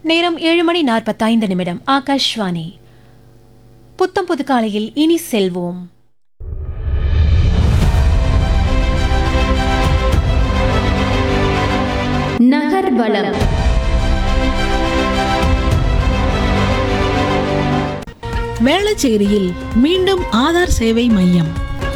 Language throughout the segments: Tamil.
நேரம் ஏழு மணி நாற்பத்தைந்து நிமிடம் ஆகாஷ்வாணி புத்தம் புது காலையில் இனி செல்வோம் நகர்வலம் வேளச்சேரியில் மீண்டும் ஆதார் சேவை மையம்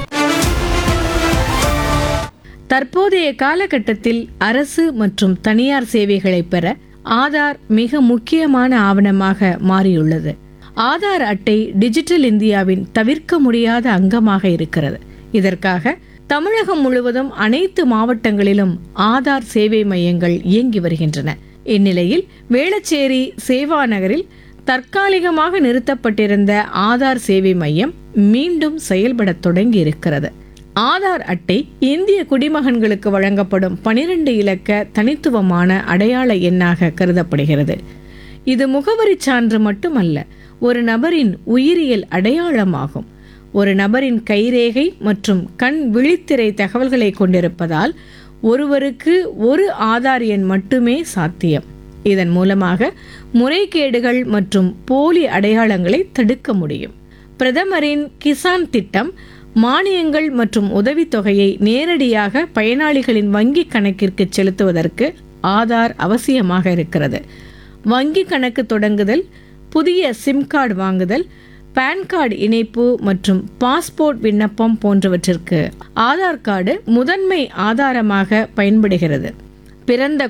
தற்போதைய காலகட்டத்தில் அரசு மற்றும் தனியார் சேவைகளை பெற ஆதார் மிக முக்கியமான ஆவணமாக மாறியுள்ளது ஆதார் அட்டை டிஜிட்டல் இந்தியாவின் தவிர்க்க முடியாத அங்கமாக இருக்கிறது இதற்காக தமிழகம் முழுவதும் அனைத்து மாவட்டங்களிலும் ஆதார் சேவை மையங்கள் இயங்கி வருகின்றன இந்நிலையில் வேளச்சேரி சேவா நகரில் தற்காலிகமாக நிறுத்தப்பட்டிருந்த ஆதார் சேவை மையம் மீண்டும் செயல்படத் தொடங்கி இருக்கிறது ஆதார் அட்டை இந்திய குடிமகன்களுக்கு வழங்கப்படும் பனிரெண்டு இலக்க தனித்துவமான அடையாள எண்ணாக கருதப்படுகிறது இது முகவரி சான்று மட்டுமல்ல ஒரு நபரின் உயிரியல் அடையாளமாகும் ஒரு நபரின் கைரேகை மற்றும் கண் விழித்திரை தகவல்களை கொண்டிருப்பதால் ஒருவருக்கு ஒரு ஆதார் எண் மட்டுமே சாத்தியம் இதன் மூலமாக முறைகேடுகள் மற்றும் போலி அடையாளங்களை தடுக்க முடியும் பிரதமரின் கிசான் திட்டம் மானியங்கள் மற்றும் உதவித்தொகையை நேரடியாக பயனாளிகளின் வங்கி கணக்கிற்கு செலுத்துவதற்கு ஆதார் அவசியமாக இருக்கிறது வங்கி கணக்கு தொடங்குதல் புதிய சிம் கார்டு வாங்குதல் பான் கார்டு இணைப்பு மற்றும் பாஸ்போர்ட் விண்ணப்பம் போன்றவற்றிற்கு ஆதார் கார்டு முதன்மை ஆதாரமாக பயன்படுகிறது பிறந்த